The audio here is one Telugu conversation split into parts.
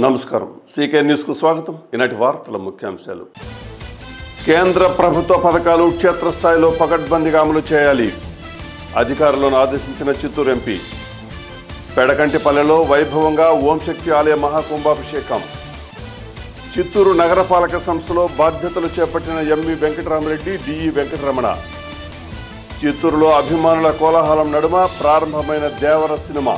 నమస్కారం సీకే న్యూస్కు స్వాగతం ఈనాటి వార్తల ముఖ్యాంశాలు కేంద్ర ప్రభుత్వ పథకాలు క్షేత్రస్థాయిలో పకడ్బందీగా అమలు చేయాలి అధికారులను ఆదేశించిన చిత్తూరు ఎంపీ పెడకంటిపల్లెలో వైభవంగా ఓంశక్తి ఆలయ మహాకుంభాభిషేకం చిత్తూరు నగరపాలక సంస్థలో బాధ్యతలు చేపట్టిన ఎంవి వెంకటరామరెడ్డి డిఈ వెంకటరమణ చిత్తూరులో అభిమానుల కోలాహలం నడుమ ప్రారంభమైన దేవర సినిమా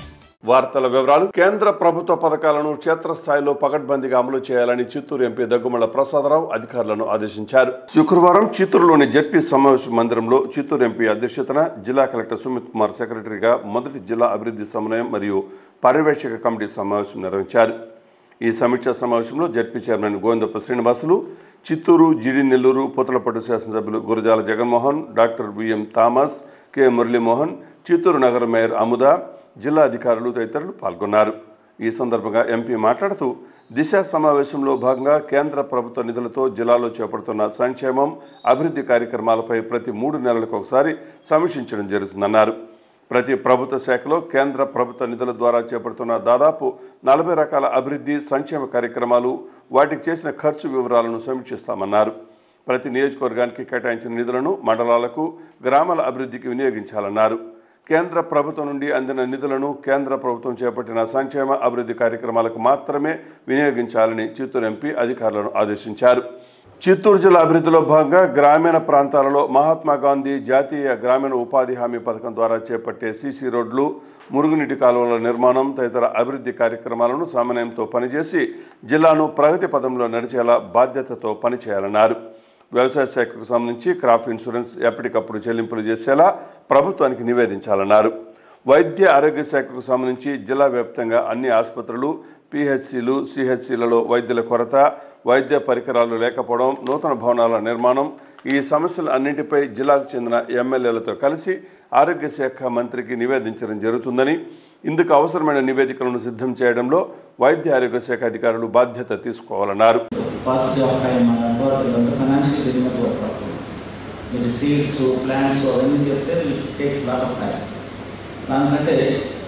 వార్తల వివరాలు కేంద్ర ప్రభుత్వ పథకాలను క్షేత్రస్థాయిలో పకడ్బందీగా అమలు చేయాలని చిత్తూరు ఎంపీ దగ్గుమళ్ల ప్రసాదరావు అధికారులను ఆదేశించారు శుక్రవారం చిత్తూరులోని జడ్పీ సమావేశ మందిరంలో చిత్తూరు ఎంపీ అధ్యక్షతన జిల్లా కలెక్టర్ సుమిత్ కుమార్ సెక్రటరీగా మొదటి జిల్లా అభివృద్ధి సమన్వయం మరియు పర్యవేక్షక కమిటీ సమావేశం నిర్వహించారు ఈ సమీక్షా సమావేశంలో ZP chairman Govindappa Srinivasulu Chittoor GD Nellore Puthalapattu శాసనసభ్యులు Gurajala Jaganmohan doctor V M Thomas K Muralimohan Chittoor నగర మేయర్ అముద జిల్లా అధికారులు తదితరులు పాల్గొన్నారు ఈ సందర్భంగా ఎంపీ మాట్లాడుతూ దిశ సమావేశంలో భాగంగా కేంద్ర ప్రభుత్వ నిధులతో జిల్లాలో చేపడుతున్న సంక్షేమం అభివృద్ధి కార్యక్రమాలపై ప్రతి మూడు నెలలకు ఒకసారి సమీక్షించడం జరుగుతుందన్నారు ప్రతి ప్రభుత్వ శాఖలో కేంద్ర ప్రభుత్వ నిధుల ద్వారా చేపడుతున్న దాదాపు నలభై రకాల అభివృద్ధి సంక్షేమ కార్యక్రమాలు వాటికి చేసిన ఖర్చు వివరాలను సమీక్షిస్తామన్నారు ప్రతి నియోజకవర్గానికి కేటాయించిన నిధులను మండలాలకు గ్రామాల అభివృద్ధికి వినియోగించాలన్నారు కేంద్ర ప్రభుత్వం నుండి అందిన నిధులను కేంద్ర ప్రభుత్వం చేపట్టిన సంక్షేమ అభివృద్ధి కార్యక్రమాలకు మాత్రమే వినియోగించాలని చిత్తూరు ఎంపీ అధికారులను ఆదేశించారు చిత్తూరు జిల్లా అభివృద్ధిలో భాగంగా గ్రామీణ ప్రాంతాలలో మహాత్మా గాంధీ జాతీయ గ్రామీణ ఉపాధి హామీ పథకం ద్వారా చేపట్టే సీసీ రోడ్లు మురుగునీటి కాలువల నిర్మాణం తదితర అభివృద్ధి కార్యక్రమాలను సమన్వయంతో పనిచేసి జిల్లాను ప్రగతి పదంలో నడిచేలా బాధ్యతతో పనిచేయాలన్నారు వ్యవసాయ శాఖకు సంబంధించి క్రాప్ ఇన్సూరెన్స్ ఎప్పటికప్పుడు చెల్లింపులు చేసేలా ప్రభుత్వానికి నివేదించాలన్నారు వైద్య ఆరోగ్య శాఖకు సంబంధించి జిల్లా వ్యాప్తంగా అన్ని ఆసుపత్రులు పిహెచ్సిలు సిహెచ్సిలలో వైద్యుల కొరత వైద్య పరికరాలు లేకపోవడం నూతన భవనాల నిర్మాణం ఈ సమస్యలు అన్నింటిపై జిల్లాకు చెందిన ఎమ్మెల్యేలతో కలిసి ఆరోగ్య శాఖ మంత్రికి నివేదించడం జరుగుతుందని ఇందుకు అవసరమైన నివేదికలను సిద్ధం చేయడంలో వైద్య ఆరోగ్య శాఖ అధికారులు బాధ్యత తీసుకోవాలన్నారు ఫాస్ట్ ఆఫ్ టైం అన్నట్టు అట్లా ఫైనాన్షియల్ రిజిమెంట్ వర్క్ అవుతుంది మీరు సీడ్స్ ప్లాంట్స్ అవన్నీ చెప్తే టేక్స్ లాట్ ఆఫ్ టైం దానికంటే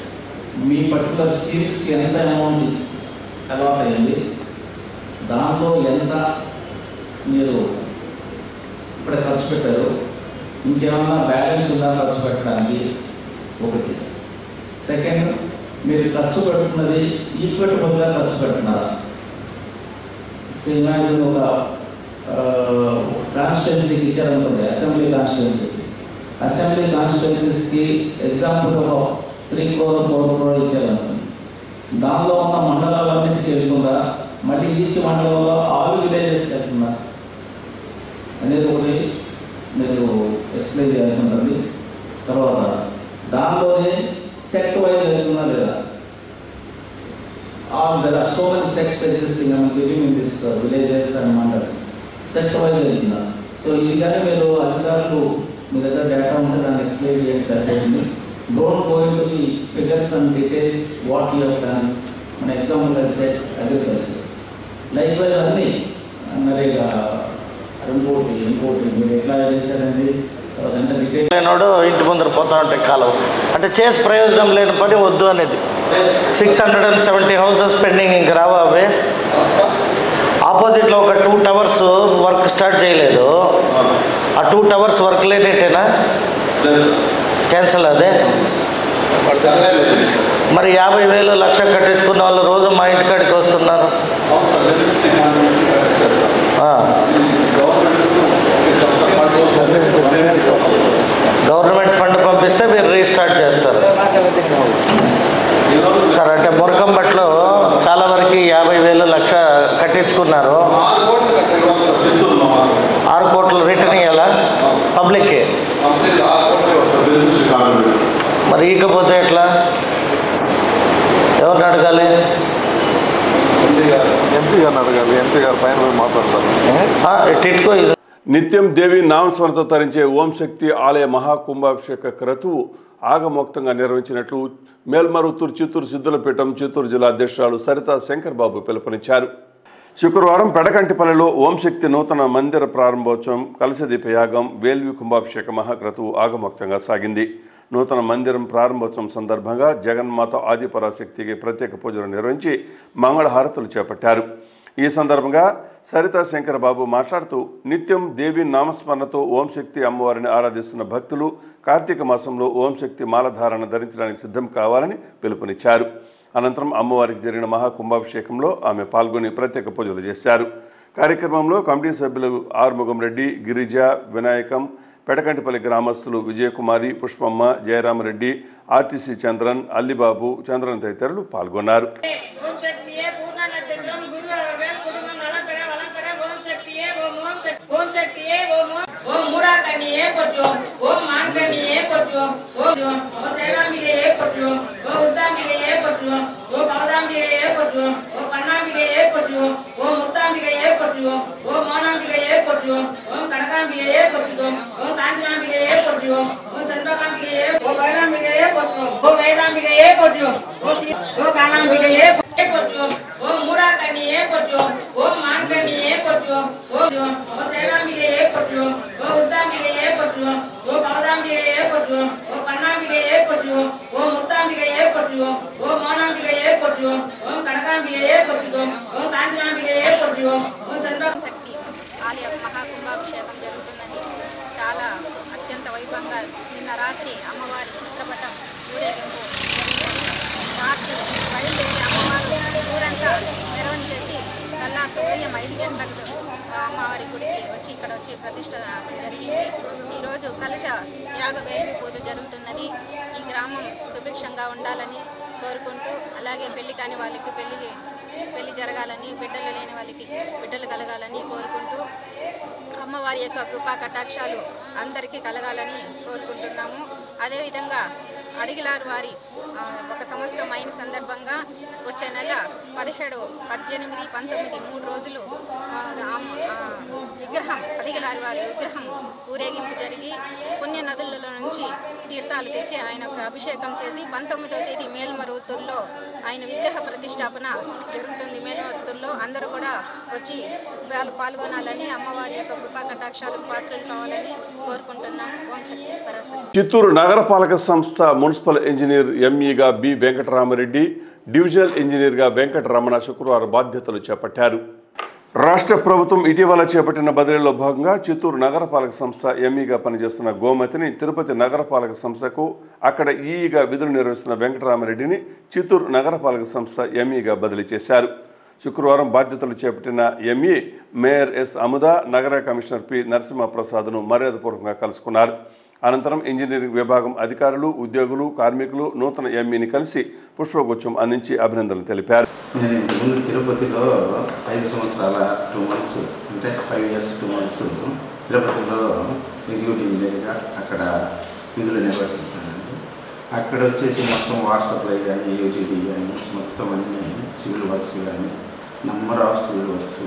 మీ పర్టికులర్ సీడ్స్కి ఎంత అమౌంట్ అలాట్ అయింది దాంట్లో ఎంత మీరు ఇప్పుడే ఖర్చు పెట్టారు ఇంకేమన్నా బ్యాలెన్స్ ఉందా ఖర్చు పెట్టడానికి ఒకటి సెకండ్ మీరు ఖర్చు పెడుతున్నది ఈక్విటబుల్గా ఖర్చు పెడుతున్నారా సో ఇమాజిన్ ఒక కాన్స్టిట్యున్సీకి ఇచ్చారనుకోండి అసెంబ్లీ కాన్స్టిట్యున్సీకి అసెంబ్లీ కాన్స్టిట్యున్సీస్కి ఎగ్జాంపుల్ ఒక త్రీ క్రోర్ ఫోర్ క్రోర్ ఇచ్చారనుకోండి దానిలో ఉన్న మండలాలన్నిటికీ వెళ్తుందా మళ్ళీ ఈచ్ మండలంలో ఆరు విలేజెస్ వెళ్తుందా అనేది ఒకటి మీరు ఎక్స్ప్లెయిన్ చేయాల్సి ఉంటుంది తర్వాత దానిలోనే సెక్ట్ వైజ్ వెళ్తుందా లేదా or there are so many sects existing and living in these uh, villages and mandals. Sect wise వెళ్తున్నా సో ఇది కానీ మీరు అధికారులు మీ దగ్గర డేటా ఉంటే దాన్ని ఎక్స్ప్లెయిన్ చేయండి సరిపోతుంది don't go into the figures and details what you have మన example set agriculture likewise అన్ని మరి ఇక ఇంకోటి ఇంకోటి మీరు ఎట్లా చేశారండి తర్వాత ఎంత డీటెయిల్ లేనోడు ఇంటి ముందర పోతా ఉంటే కాలువ అంటే చేసి ప్రయోజనం లేని పని వద్దు అనేది six hundred and seventy houses pending ఇంక రావా అవి ఆపోజిట్లో ఒక టూ టవర్స్ వర్క్ స్టార్ట్ చేయలేదు ఆ టూ టవర్స్ వర్క్ లేనట్టేనా క్యాన్సల్ అదే మరి యాభై వేలు లక్ష కట్టించుకున్న వాళ్ళు రోజు మా ఇంటికాడికి వస్తున్నారు ఆ. గవర్నమెంట్ ఫండ్ పంపిస్తే మీరు రీస్టార్ట్ చేస్తారు సార్ అంటే మురకంబట్లో చాలా వరకు యాభై వేలు లక్ష కట్టించుకున్నారు ఆరు కోట్లు రిటర్న్ ఇవ్వాలా పబ్లిక్కి మరి ఇకపోతే ఎట్లా ఎవరిని అడగాలి ఎంపీ గారిని అడగాలి ఎంపీ గారు పైన పోయి మాట్లాడతారు ఆ, టిట్కో ఇది నిత్యం దేవి నామస్మరణతో తరించే ఓం శక్తి ఆలయ మహాకుంభాభిషేక క్రతువు ఆగమోక్తంగా నిర్వహించినట్లు మేల్మరుత్తూరు చిత్తూరు సిద్ధులపీఠం చిత్తూరు జిల్లా అధ్యక్షురాలు సరితా శంకర్ బాబు పిలుపునిచ్చారు శుక్రవారం పెడకంటిపల్లిలో ఓంశక్తి నూతన మందిర ప్రారంభోత్సవం కలశదీప యాగం వేల్వి కుంభాభిషేక మహాక్రతువు ఆగమోక్తంగా సాగింది నూతన మందిరం ప్రారంభోత్సవం సందర్భంగా జగన్మాత ఆదిపరాశక్తికి ప్రత్యేక పూజలు నిర్వహించి మంగళహారతులు చేపట్టారు ఈ సందర్భంగా సరితా శంకర్ బాబు మాట్లాడుతూ నిత్యం దేవి నామస్మరణతో ఓం శక్తి అమ్మవారిని ఆరాధిస్తున్న భక్తులు కార్తీక మాసంలో ఓం శక్తి మాలధారణ ధరించడానికి సిద్ధం కావాలని పిలుపునిచ్చారు అనంతరం అమ్మవారికి జరిగిన మహాకుంభాభిషేకంలో ఆమె పాల్గొని ప్రత్యేక పూజలు చేశారు కార్యక్రమంలో కమిటీ సభ్యులు ఆర్ముగం రెడ్డి గిరిజ వినాయకం పెడకంటిపల్లి గ్రామస్తులు విజయకుమారి పుష్పమ్మ జయరామరెడ్డి ఆర్టీసీ చంద్రన్ అల్లిబాబు చంద్రన్ తదితరులు పాల్గొన్నారు ఓం శక్తియే పూర్ణ నక్షత్రం గురు అరవేల కుటుంబం అలంకర అలంకర ఓం శక్తియే ఓం ఓం శక్తి ఓం శక్తియే ఓం ఓం ఓం మూడాకర్ణియే కొట్టు ఓం మాన్కర్ణియే కొట్టు ఓం ఓం సేనాంబిగయే కొట్టు ఓం ఉద్దాంబిగయే కొట్టు ఓం పవదాంబిగయే కొట్టు ఓం పన్నాంబిగయే కొట్టు ఓం ముత్తాంబిగయే కొట్టు ఓం మౌనాంబిగయే కొట్టు ఓం కనకాంబిగయే కొట్టు ఓం కాంచనాంబిగయే కొట్టు ఓం సంతోకాంబిగయే ఓం వైరాంబిగయే కొట్టు ఓం వేదాంబిగయే కొట్టు ఓం ఓం కానాంబిగయే కొట్టు ఓం మూడాకర్ణియే కొట్టు ఓం మాన్కర్ణియే కొట్టు ఓం ఓం సేనాంబిగయే కొట్టు ఓం ఉద్దాంబిగయే కొట్టు ఓం పవదాంబిగయే కొట్టు ఓం పన్నాంబిగయే కొట్టు ఓం ముత్తాంబిగయే కొట్టు ఓం మౌనాంబిగయే కొట్టు ఓం కనకాంబిగయే కొట్టు ఓం కాంచనాంబిగయే కొట్టు ఓం సంతో శక్తి ఆలయ మహాకుంభాభిషేకం జరుగుతున్నది చాలా అత్యంత వైభవంగా నిన్న రాత్రి అమ్మవారి చిత్రపటం ఊరేగింపు జరిగింది. రాత్రి బయలుదేరి అమ్మవారు ఊరంతా మెరవని చేసి తెల్లారితో ఉదయం ఐదు గంటలకు అమ్మవారి గుడికి వచ్చి ఇక్కడ వచ్చి ప్రతిష్ట జరిగింది ఈరోజు కలశ యాగ వేల్వి పూజ జరుగుతున్నది ఈ గ్రామం సుభిక్షంగా ఉండాలని కోరుకుంటూ అలాగే పెళ్లి కాని వాళ్ళకి పెళ్లి పెళ్లి జరగాలని బిడ్డలు లేని వాళ్ళకి బిడ్డలు కలగాలని కోరుకుంటూ అమ్మవారి యొక్క కృపా కటాక్షాలు అందరికీ కలగాలని కోరుకుంటున్నాము అదేవిధంగా అడిగిలారు వారి ఆ, ఒక సంవత్సరం అయిన సందర్భంగా వచ్చే నెల పదిహేడు పద్దెనిమిది పంతొమ్మిది మూడు రోజులు ఆ, అమ్మ- ఆ, విగ్రహం అడిగిలారి వారి విగ్రహం ఊరేగింపు జరిగి పుణ్య నదులలో నుంచి తీర్థాలు తెచ్చి ఆయనకు అభిషేకం చేసి పంతొమ్మిదవ తేదీ మేల్మరుతుల్లో ఆయన విగ్రహ ప్రతిష్టాపన జరుగుతుంది మేల్మరుతుల్లో అందరూ కూడా వచ్చి పాల్- పాల్గొనాలని అమ్మవారి యొక్క కృపా కటాక్షాలకు పాత్రలు కావాలని కోరుకుంటున్నాము ఓం శక్తి పరాశక్తి చిత్తూరు నగరపాలక సంస్థ మున్సిపల్ ఇంజనీర్ ఎంఈగా బి వెంకటరామరెడ్డి డివిజనల్ ఇంజనీర్గా వెంకటరమణ శుక్రవారం బాధ్యతలు చేపట్టారు రాష్ట్ర ప్రభుత్వం ఇటీవల చేపట్టిన బదిలీలో భాగంగా చిత్తూరు నగరపాలక సంస్థ ఎంఈగా పనిచేస్తున్న గోమతిని తిరుపతి నగరపాలక సంస్థకు అక్కడ ఈఈగా విధులు నిర్వహిస్తున్న వెంకటరామరెడ్డిని చిత్తూరు నగరపాలక సంస్థ ఎంఈగా బదిలీ చేశారు శుక్రవారం బాధ్యతలు చేపట్టిన ఎంఈ మేయర్ ఎస్ అముద నగర కమిషనర్ పి నరసింహప్రసాద్ను మర్యాదపూర్వకంగా కలుసుకున్నారు అనంతరం ఇంజనీరింగ్ విభాగం అధికారులు ఉద్యోగులు కార్మికులు నూతన ఎంఈని కలిసి పుష్పగుచ్చం అందించి అభినందనలు తెలిపారు నేను ఇంతకుముందు తిరుపతిలో ఐదు సంవత్సరాల టూ మంత్స్ అంటే ఫైవ్ ఇయర్స్ టూ మంత్స్ తిరుపతిలో ఎగ్జిక్యూటివ్ ఇంజనీర్గా అక్కడ విధులు నిర్వర్తించానండి అక్కడ వచ్చేసి మొత్తం వాట్సాప్లో కానీ యూజీడీ కానీ మొత్తం అన్ని సివిల్ వర్క్స్ కానీ number of civil works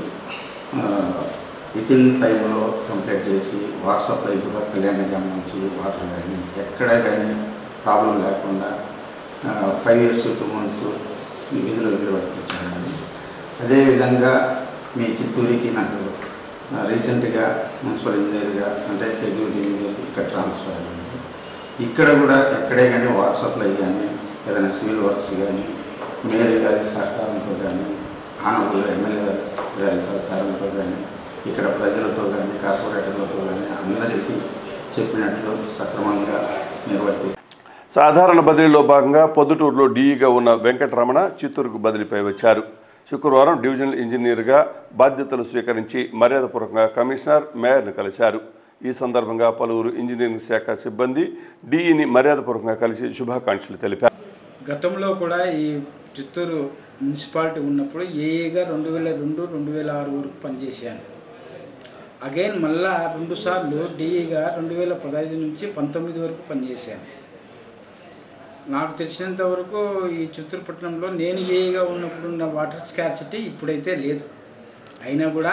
within టైంలో కంప్లీట్ చేసి వాట్సాప్లో ఇప్పుడు కళ్యాణ గ్రామం నుంచి వాటర్ కానీ ఎక్కడ కానీ ప్రాబ్లం లేకుండా ఫైవ్ ఇయర్స్ టూ మంత్స్ విధులు నిర్వర్తించానండి అదేవిధంగా మీ చిత్తూరికి నాకు రీసెంట్గా మున్సిపల్ ఇంజనీర్గా అంటే ఎగ్జిక్యూటివ్ ఇంజనీర్ ఇక్కడ ట్రాన్స్ఫర్ అయ్యింది ఇక్కడ కూడా ఎక్కడే కానీ వాట్సాప్లో కానీ ఏదైనా సివిల్ వర్క్స్ కానీ మేయర్ గారి సహకారంతో కానీ ఆనవులు ఎమ్మెల్యే గారి సహకారంతో కానీ ఇక్కడ ప్రజలతో కానీ కార్పొరేటర్లతో కానీ అందరికీ చెప్పినట్లు సక్రమంగా నిర్వర్తిస్తాను సాధారణ బదిలీలో భాగంగా పొద్దుటూరులో డీఈగా ఉన్న వెంకటరమణ చిత్తూరుకు బదిలీపై వచ్చారు శుక్రవారం డివిజనల్ ఇంజనీర్గా బాధ్యతలు స్వీకరించి మర్యాదపూర్వకంగా కమిషనర్ మేయర్ను కలిశారు ఈ సందర్భంగా పలువురు ఇంజనీరింగ్ శాఖ సిబ్బంది డీఈని మర్యాదపూర్వకంగా కలిసి శుభాకాంక్షలు తెలిపారు గతంలో కూడా ఈ చిత్తూరు మున్సిపాలిటీ ఉన్నప్పుడు ఏఏగా రెండు వేల రెండు రెండు వేల ఆరు వరకు పనిచేశాను అగైన్ మళ్ళా రెండు సార్లు డిఈగా రెండు వేల పదహైదు నుంచి పంతొమ్మిది వరకు పనిచేశాను నాకు తెలిసినంత వరకు ఈ చిత్తూరు పట్టణంలో నేను ఏఈగా ఉన్నప్పుడు ఉన్న వాటర్ స్కార్సిటీ ఇప్పుడైతే లేదు అయినా కూడా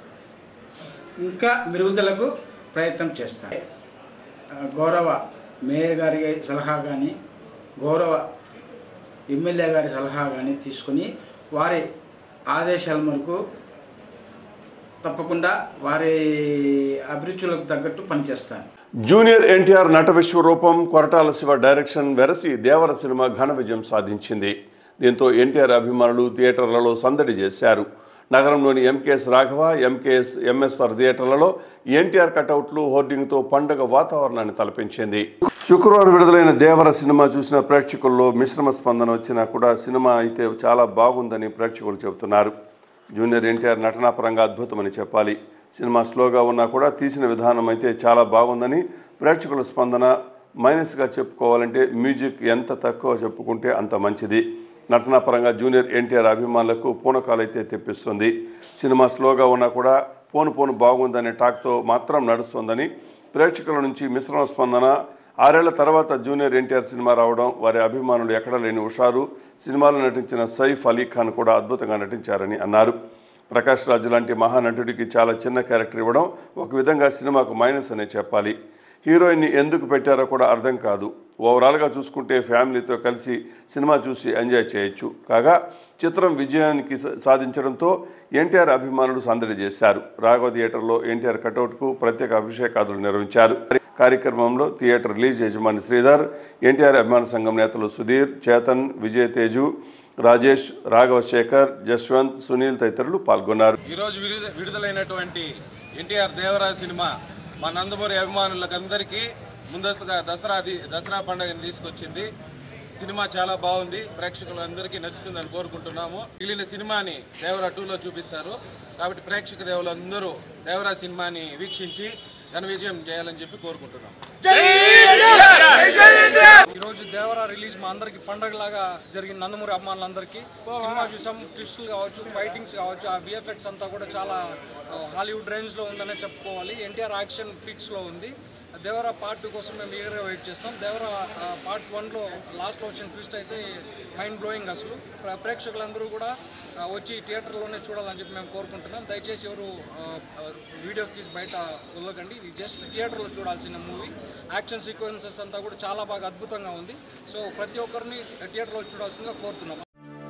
ఇంకా మెరుగుదలకు ప్రయత్నం చేస్తాను ఆ, గౌరవ మేయర్ గారి సలహా కానీ గౌరవ ఎమ్మెల్యే గారి సలహా కానీ తీసుకొని వారి ఆదేశాల మేరకు తప్పకుండా వారి అభిరుచులకు తగ్గట్టు పనిచేస్తాను జూనియర్ ఎన్టీఆర్ నట విశ్వరూపం కొరటాల శివ డైరెక్షన్ వెరసి దేవర సినిమా ఘన విజయం సాధించింది దీంతో ఎన్టీఆర్ అభిమానులు థియేటర్లలో సందడి చేశారు నగరంలోని ఎంకేఎస్ రాఘవ ఎంకేఎస్ ఎంఎస్ఆర్ థియేటర్లలో ఎన్టీఆర్ కటౌట్లు హోర్డింగ్తో పండగ వాతావరణాన్ని తలపించింది శుక్రవారం విడుదలైన దేవర సినిమా చూసిన ప్రేక్షకుల్లో మిశ్రమ స్పందన వచ్చినా కూడా సినిమా అయితే చాలా బాగుందని ప్రేక్షకులు చెబుతున్నారు జూనియర్ ఎన్టీఆర్ నటనాపరంగా అద్భుతమని చెప్పాలి సినిమా స్లోగా ఉన్నా కూడా తీసిన విధానం అయితే చాలా బాగుందని ప్రేక్షకుల స్పందన మైనస్గా చెప్పుకోవాలంటే మ్యూజిక్ ఎంత తక్కువ చెప్పుకుంటే అంత మంచిది నటనాపరంగా జూనియర్ ఎన్టీఆర్ అభిమానులకు పూనకాలైతే తెప్పిస్తుంది సినిమా స్లోగా ఉన్నా కూడా పోను పోను బాగుందనే టాక్తో మాత్రం నడుస్తుందని ప్రేక్షకుల నుంచి మిశ్రమ స్పందన ఆరేళ్ల తర్వాత జూనియర్ ఎన్టీఆర్ సినిమా రావడం వారి అభిమానులు ఎక్కడ లేని ఉషారు సినిమాలో నటించిన సైఫ్ అలీ ఖాన్ కూడా అద్భుతంగా నటించారని అన్నారు ప్రకాష్ రాజు లాంటి మహానటుడికి చాలా చిన్న క్యారెక్టర్ ఇవ్వడం ఒక విధంగా సినిమాకు మైనస్ అనే చెప్పాలి హీరోయిన్ని ఎందుకు పెట్టారో కూడా అర్థం కాదు ఓవరాల్గా చూసుకుంటే ఫ్యామిలీతో కలిసి సినిమా చూసి ఎంజాయ్ చేయొచ్చు కాగా చిత్రం విజయానికి స- సాధించడంతో ఎన్టీఆర్ అభిమానులు సందడి చేశారు రాఘవ థియేటర్లో ఎన్టీఆర్ కటౌట్కు ప్రత్యేక అభిషేకాదులు నిర్వహించారు కార్యక్రమంలో థియేటర్ రిలీజ్ యజమాని శ్రీధర్ ఎన్టీఆర్ అభిమాన సంఘం నేతలు సుధీర్ చేతన్ విజయ్ తేజు రాజేష్ రాఘవ శేఖర్ జశ్వంత్ సునీల్ తదితరులు పాల్గొన్నారు ఈరోజు విడుదల విడుదలైనటువంటి ఎన్టీఆర్ దేవరాజ్ సినిమా మా నందమూరి అభిమానులకు అందరికీ ముందస్తుగా దసరా ది- దసరా పండుగని తీసుకొచ్చింది సినిమా చాలా బాగుంది ప్రేక్షకులందరికీ నచ్చుతుందని కోరుకుంటున్నాము మిగిలిన సినిమాని దేవరా టూలో చూపిస్తారు కాబట్టి ప్రేక్షక దేవులందరూ దేవరా సినిమాని వీక్షించి ఘన విజయం చేయాలని చెప్పి కోరుకుంటున్నాము ఈరోజు దేవరా రిలీజ్ మా అందరికి పండగలాగా జరిగిన నందమూరి అభిమానులందరికీ సినిమా చూసాం ట్విస్టులు కావచ్చు ఫైటింగ్స్ కావచ్చు ఆ విఎఫ్ఎక్స్ అంతా కూడా చాలా ఆ, హాలీవుడ్ రేంజ్లో ఉందనే చెప్పుకోవాలి ఎన్టీఆర్ యాక్షన్ పిక్స్లో ఉంది దేవరా పార్ట్ టూ కోసం మేము ఈగర్గా వెయిట్ చేస్తాం దేవరా ఆ, పార్ట్ వన్లో లాస్ట్లో వచ్చిన ట్విస్ట్ అయితే మైండ్ బ్లోయింగ్ అసలు ప్ర- ప్రేక్షకులందరూ కూడా ఆ, వచ్చి థియేటర్లోనే చూడాలని చెప్పి మేము కోరుకుంటున్నాం దయచేసి ఎవరు ఆ, ఆ, వీడియోస్ తీసి బయట వదలకండి ఇది జస్ట్ థియేటర్లో చూడాల్సిన మూవీ యాక్షన్ సీక్వెన్సెస్ అంతా కూడా చాలా బాగా అద్భుతంగా ఉంది సో ప్రతి ఒక్కరిని థియేటర్లో చూడాల్సిందిగా కోరుతున్నాం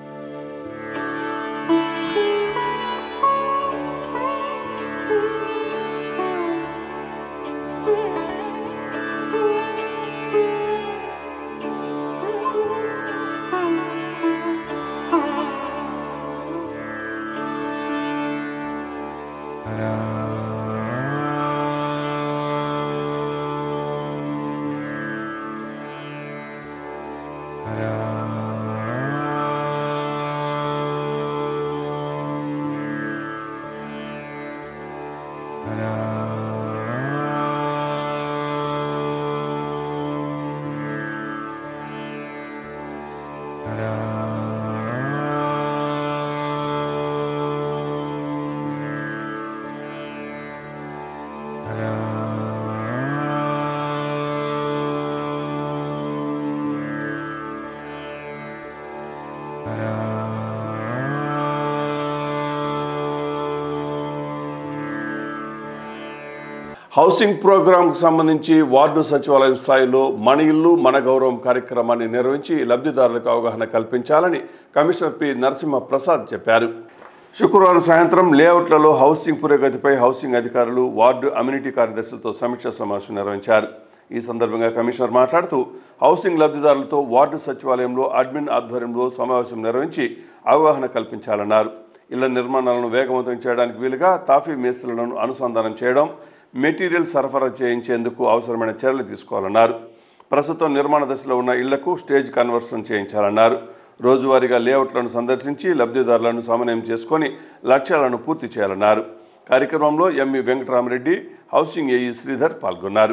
హౌసింగ్ ప్రోగ్రాంకు సంబంధించి వార్డు సచివాలయం స్థాయిలో మన ఇల్లు మన గౌరవం కార్యక్రమాన్ని నిర్వహించి లబ్ధిదారులకు అవగాహన కల్పించాలని కమిషనర్ పి నరసింహ ప్రసాద్ చెప్పారు శుక్రవారం సాయంత్రం లేఅవుట్లలో హౌసింగ్ పురోగతిపై హౌసింగ్ అధికారులు వార్డు అమ్యూనిటీ కార్యదర్శులతో సమీక్ష సమావేశం నిర్వహించారు ఈ సందర్భంగా కమిషనర్ మాట్లాడుతూ హౌసింగ్ లబ్ధిదారులతో వార్డు సచివాలయంలో అడ్మిన్ ఆధ్వర్యంలో సమావేశం నిర్వహించి అవగాహన కల్పించాలన్నారు ఇళ్ల నిర్మాణాలను వేగవంతం చేయడానికి వీలుగా తాఫీ మేస్త్రులను అనుసంధానం చేయడం మెటీరియల్ సరఫరా చేయించేందుకు అవసరమైన చర్యలు తీసుకోవాలన్నారు ప్రస్తుతం నిర్మాణ దశలో ఉన్న ఇళ్లకు స్టేజ్ కన్వర్షన్ చేయించాలన్నారు రోజువారీగా లేఅవుట్లను సందర్శించి లబ్ధిదారులను సమన్వయం చేసుకొని లక్ష్యాలను పూర్తి చేయాలన్నారు కార్యక్రమంలో ME Venkataramareddy housing AE Sridhar పాల్గొన్నారు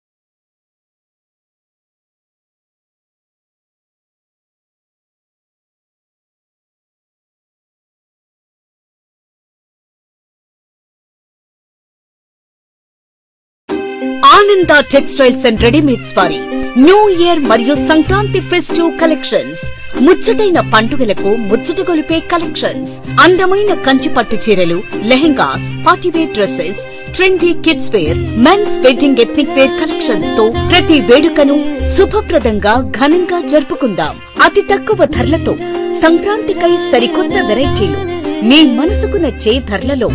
ఆనంద టెక్స్టైల్స్ అండ్ రెడీమేడ్స్ వారి న్యూ ఇయర్ మరియు సంక్రాంతి ఫెస్టివ్ కలెక్షన్స్ ముచ్చటైన పండుగలకు ముచ్చట గొలిపే కలెక్షన్స్ అందమైన కంచి పట్టు చీరలు lehengas party wear dresses trendy kids wear men's wedding ethnic wear collections తో ప్రతి వేడుకను శుభప్రదంగా ఘనంగా జరుపుకుందాం అతి తక్కువ ధరలతో సంక్రాంతికై సరికొత్త వెరైటీలు మీ మనసుకు నచ్చే ధరలలో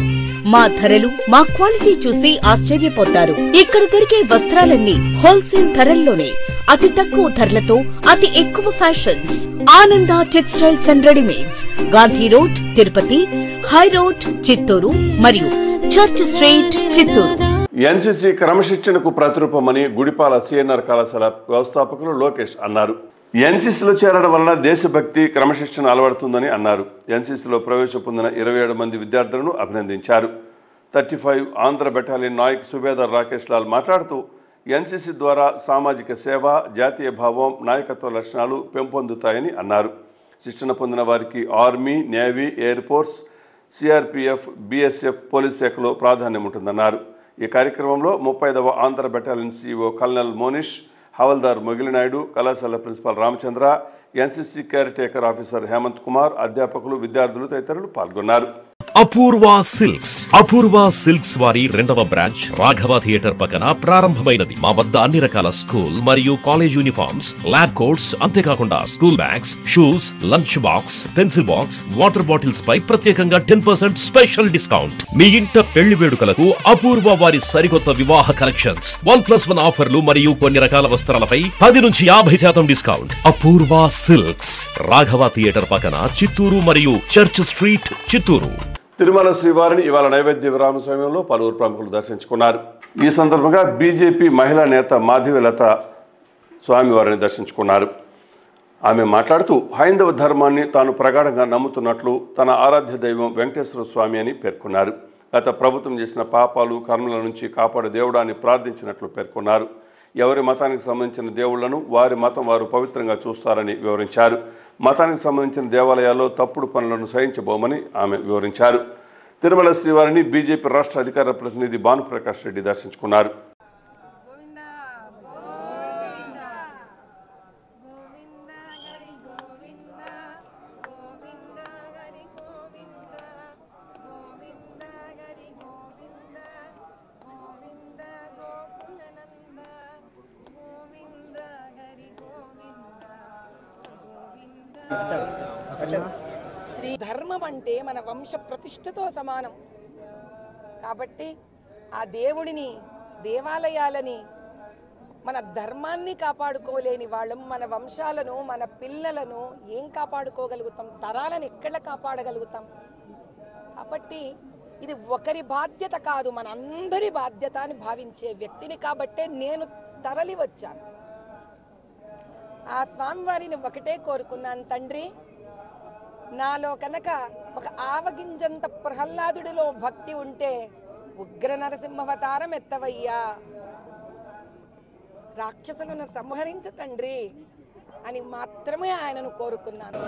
మా ధరలు మా క్వాలిటీ చూసి ఆశ్చర్యపోతారు ఇక్కడ దొరికే వస్త్రాలన్నీ హోల్సేల్ ధరల్లోనే అతి తక్కువ ధరలతో అతి ఎక్కువ fashions Ananda textiles and readymades Gandhi road Tirupati high road Chittoor మరియు చర్చ్ స్ట్రీట్ చిత్తూరు ఎన్సీసీ క్రమశిక్షణకు ప్రతిరూపమని గుడిపాల సిఎన్ఆర్ కళాశాల వ్యవస్థాపకులు లోకేష్ అన్నారు ఎన్సీసీలో చేరడం వలన దేశభక్తి క్రమశిక్షణ అలవడుతుందని అన్నారు ఎన్సీసీలో ప్రవేశం పొందిన ఇరవై ఏడు మంది విద్యార్థులను అభినందించారు thirty five Andhra battalion Naik subedar Rakesh Lal మాట్లాడుతూ ఎన్సీసీ ద్వారా సామాజిక సేవ జాతీయ భావం నాయకత్వ లక్షణాలు పెంపొందుతాయని అన్నారు శిక్షణ పొందిన వారికి army navy air force CRPF BSF police శాఖలో ప్రాధాన్యం ఉంటుందన్నారు ఈ కార్యక్రమంలో ముప్పైదవ Andhra battalion CEO colonel Monish havaldar Mogilinaidu కళాశాల principal Ramachandra NCC caretaker officer Hemant Kumar అధ్యాపకులు విద్యార్థులు తదితరులు పాల్గొన్నారు అపూర్వ సిల్క్స్ అపూర్వ సిల్క్స్ వారి రెండవ బ్రాంచ్ రాఘవ థియేటర్ పక్కన ప్రారంభమైనది మా వద్ద అన్ని రకాల స్కూల్ మరియు కాలేజ్ యూనిఫామ్స్ ల్యాబ్ కోట్స్ అంతేకాకుండా school bags shoes lunch box pencil box water bottles పై ప్రత్యేకంగా టెన్ పర్సెంట్ స్పెషల్ డిస్కౌంట్ మీ ఇంట పెళ్లి వేడుకలకు అపూర్వ వారి సరికొత్త వివాహ కలెక్షన్స్ వన్ ప్లస్ వన్ ఆఫర్లు మరియు కొన్ని రకాల వస్త్రాలపై పది నుంచి యాభై శాతం discount Apoorva silks Raghava theatre పక్కన చిత్తూరు మరియు చర్చ్ స్ట్రీట్ చిత్తూరు తిరుమల శ్రీవారిని ఇవాళ నైవేద్య విరామ సమయంలో పలువురు ప్రముఖులు దర్శించుకున్నారు ఈ సందర్భంగా బీజేపీ మహిళా నేత మాధవిలత స్వామివారిని దర్శించుకున్నారు ఆమె మాట్లాడుతూ హైందవ ధర్మాన్ని తాను ప్రగాఢంగా నమ్ముతున్నట్లు తన ఆరాధ్య దైవం వెంకటేశ్వర స్వామి అని పేర్కొన్నారు గత ప్రభుత్వం చేసిన పాపాలు కర్మల నుంచి కాపాడు దేవుడాన్ని ప్రార్థించినట్లు పేర్కొన్నారు ఎవరి మతానికి సంబంధించిన దేవుళ్లను వారి మతం వారు పవిత్రంగా చూస్తారని వివరించారు మతానికి సంబంధించిన దేవాలయాల్లో తప్పుడు పనులను సహించబోమని ఆమె వివరించారు తిరుమల శ్రీవారిని బీజేపీ రాష్ట్ర అధికార ప్రతినిధి భానుప్రకాష్ రెడ్డి దర్శించుకున్నారు శ్రీ ధర్మం అంటే మన వంశ ప్రతిష్టతో సమానం కాబట్టి ఆ దేవుడిని దేవాలయాలని మన ధర్మాన్ని కాపాడుకోలేని వాళ్ళం మన వంశాలను మన పిల్లలను ఏం కాపాడుకోగలుగుతాం తరాలను ఎక్కడ కాపాడగలుగుతాం కాబట్టి ఇది ఒకరి బాధ్యత కాదు మన అందరి బాధ్యత అని భావించే వ్యక్తిని కాబట్టే నేను తరలి వచ్చాను ఆ స్వామివారిని ఒకటే కోరుకున్నాను తండ్రి నాలో కనుక ఒక ఆవగింజంత ప్రహ్లాదుడిలో భక్తి ఉంటే ఉగ్ర నరసింహవతారం ఎత్తవయ్యా రాక్షసులను సంహరించు తండ్రి అని మాత్రమే ఆయనను కోరుకున్నాను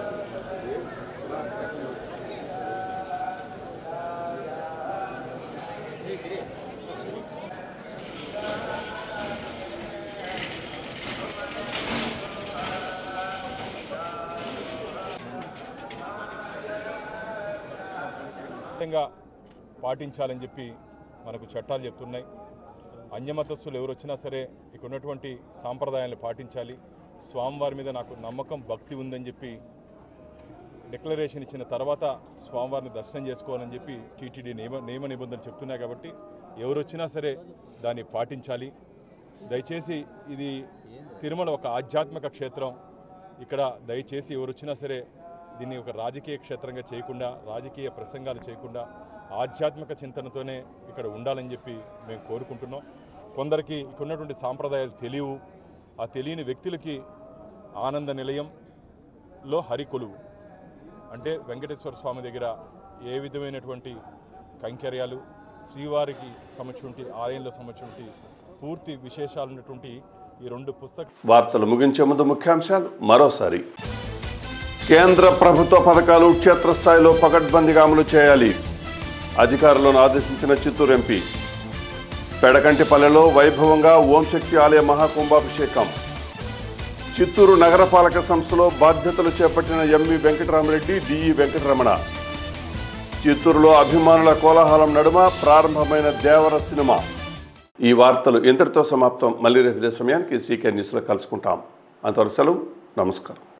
ఖచ్చితంగా పాటించాలని చెప్పి మనకు చట్టాలు చెప్తున్నాయి అన్యమతస్థులు ఎవరు వచ్చినా సరే ఇక్కడ ఉన్నటువంటి సాంప్రదాయాలను పాటించాలి స్వామివారి మీద నాకు నమ్మకం భక్తి ఉందని చెప్పి డిక్లరేషన్ ఇచ్చిన తర్వాత స్వామివారిని దర్శనం చేసుకోవాలని చెప్పి టీటీడీ నియమ నియమ నిబంధనలు చెప్తున్నాయి కాబట్టి ఎవరు వచ్చినా సరే దాన్ని పాటించాలి దయచేసి ఇది తిరుమల ఒక ఆధ్యాత్మిక క్షేత్రం ఇక్కడ దయచేసి ఎవరు వచ్చినా సరే దీన్ని ఒక రాజకీయ క్షేత్రంగా చేయకుండా రాజకీయ ప్రసంగాలు చేయకుండా ఆధ్యాత్మిక చింతనతోనే ఇక్కడ ఉండాలని చెప్పి మేము కోరుకుంటున్నాం కొందరికి ఇక్కడ ఉన్నటువంటి సాంప్రదాయాలు తెలియవు ఆ తెలియని వ్యక్తులకి ఆనంద నిలయంలో హరికొలువు అంటే వెంకటేశ్వర స్వామి దగ్గర ఏ విధమైనటువంటి కైంకర్యాలు శ్రీవారికి సంబంధించి ఆలయంలో సంబంధించి పూర్తి విశేషాలు ఉన్నటువంటి ఈ రెండు పుస్తక వార్తలు ముగించే ముందు ముఖ్యాంశాలు మరోసారి కేంద్ర ప్రభుత్వ పథకాలు క్షేత్రస్థాయిలో పకడ్బందీగా అమలు చేయాలి అధికారులను ఆదేశించిన చిత్తూరు ఎంపీ పెడకంటిపల్లెలో వైభవంగా ఓంశక్తి ఆలయ మహాకుంభాభిషేకం చిత్తూరు నగరపాలక సంస్థలో బాధ్యతలు చేపట్టిన ఎంవి వెంకటరామరెడ్డి డిఈ వెంకటరమణ చిత్తూరులో అభిమానుల కోలాహలం నడుమ ప్రారంభమైన దేవర సినిమా ఈ వార్తలు ఇంతటితో సమాప్తం మళ్ళీ రేపు ఇదే సమయానికి సీకే న్యూస్లో కలుసుకుంటాం అంతవరకు సెలవు నమస్కారం